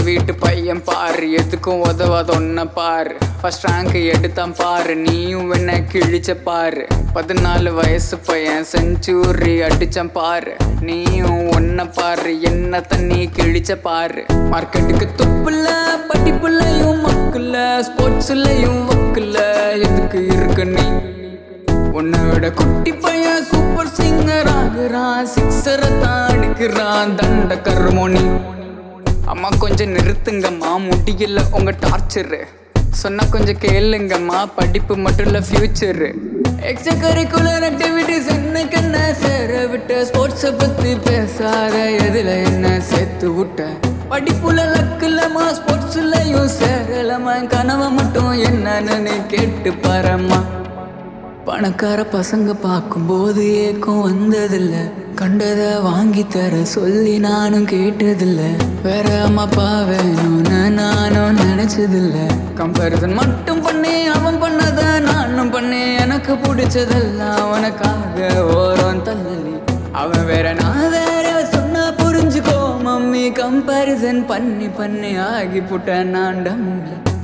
வீட்டு பையன் பாரு எதுக்கும் உதவாத ஒன்ன பாரு ஃபர்ஸ்ட் ரேங்க் எடுத்தான் பாரு நீயும் என்ன கிழிச்ச பாரு பதினாலு வயசு பையன் செஞ்சுரி அடிச்சான் பாரு நீயும் ஒன்ன பாரு என்ன தண்ணி கிழிச்ச பாரு மார்க்கெட்டுக்கு துப்புல படிப்புலையும் மக்குல ஸ்போர்ட்ஸ்லயும் வக்குல எதுக்கு இருக்கு நீ உன்னை விட குட்டி பையன் சூப்பர் சிங்கர் ஆகுறான் சிக்ஸரை தான் அடிக்கிறான் தண்ட கருமோனி அம்மா கொஞ்சம் நிறுத்துங்கம்மா முடியல உங்க டார்ச்சரு சொன்னா கொஞ்சம் கேளுங்கம்மா படிப்பு மட்டும் இல்ல ஃபியூச்சரு எக்ஸ்ட்ரா கரிக்குலர் ஆக்டிவிட்டிஸ் என்ன கண்ண சேர விட்ட ஸ்போர்ட்ஸை பத்தி பேசாத எதுல என்ன சேர்த்து விட்ட படிப்புல லக்குலமா ஸ்போர்ட்ஸ்லயும் சேரலமா கனவை மட்டும் என்னன்னு நீ கேட்டு பாரம்மா பணக்கார பசங்க பார்க்கும்போது ஏக்கம் வந்ததில்ல கண்டதை வாங்கி தர சொல்லி நானும் கேட்டதில்ல வேற அம்மா அப்பா வேணும்னு நானும் நினைச்சதில்ல கம்பேரிசன் மட்டும் பண்ணி அவன் பண்ணத நானும் பண்ணி எனக்கு பிடிச்சதெல்லாம் அவனுக்காக ஓரம் தள்ளி அவன் வேற நான் வேற சொன்னா புரிஞ்சுக்கோ மம்மி கம்பேரிசன் பண்ணி பண்ணி ஆகி புட்ட நான் டம்மி